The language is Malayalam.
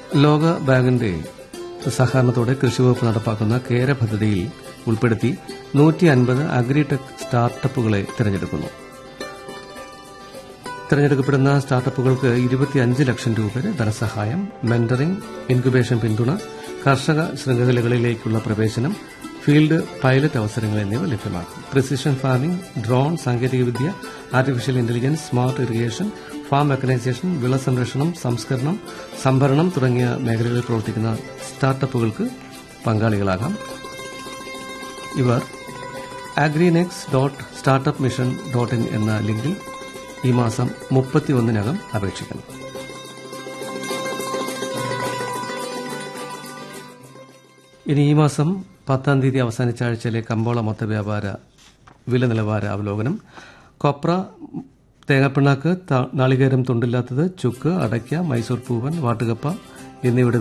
ലോക ബാങ്കിന്റെ സഹകരണത്തോടെ കൃഷിവകുപ്പ് നടപ്പാക്കുന്ന കേര പദ്ധതിയിൽ ഉൾപ്പെടുത്തി നൂറ്റി അൻപത് അഗ്രിടെക് സ്റ്റാർട്ടപ്പുകളെ തിരഞ്ഞെടുക്കുന്നു തിരഞ്ഞെടുക്കപ്പെടുന്ന സ്റ്റാർട്ടപ്പുകൾക്ക് ഇരുപത്തിയഞ്ച് ലക്ഷം രൂപ വരെ ധനസഹായം മെന്ററിംഗ് ഇൻക്യുബേഷൻ പിന്തുണ കർഷക ശൃംഖലകളിലേക്കുള്ള പ്രവേശനം ഫീൽഡ് പൈലറ്റ് അവസരങ്ങൾ എന്നിവ ലഭ്യമാക്കും പ്രിസിഷൻ ഫാമിംഗ് ഡ്രോൺ സാങ്കേതികവിദ്യ artificial intelligence smart irrigation farm mechanisation വിള സംരക്ഷണം സംസ്കരണം സംഭരണം തുടങ്ങിയ മേഖലകളിൽ പ്രവർത്തിക്കുന്ന സ്റ്റാർട്ടപ്പുകൾക്ക് പങ്കാളികളാകാം ഇവർ Agrinex dot startup mission dot in എന്ന ലിങ്കിൽ ഈ മാസം മുപ്പത്തിയൊന്നിനകം അപേക്ഷിക്കണം ഇനി ഈ മാസം പത്താം തീയതി അവസാനിച്ച ആഴ്ചയിലെ കമ്പോള മൊത്ത വ്യാപാര വില നിലവാര അവലോകനം കൊപ്ര തേങ്ങാപ്പിണ്ണാക്ക് ത- നാളികേരം തുണ്ടില്ലാത്തത് ചുക്ക് അടയ്ക്ക മൈസൂർ പൂവൻ വാട്ടുകപ്പ എന്നിവയുടെ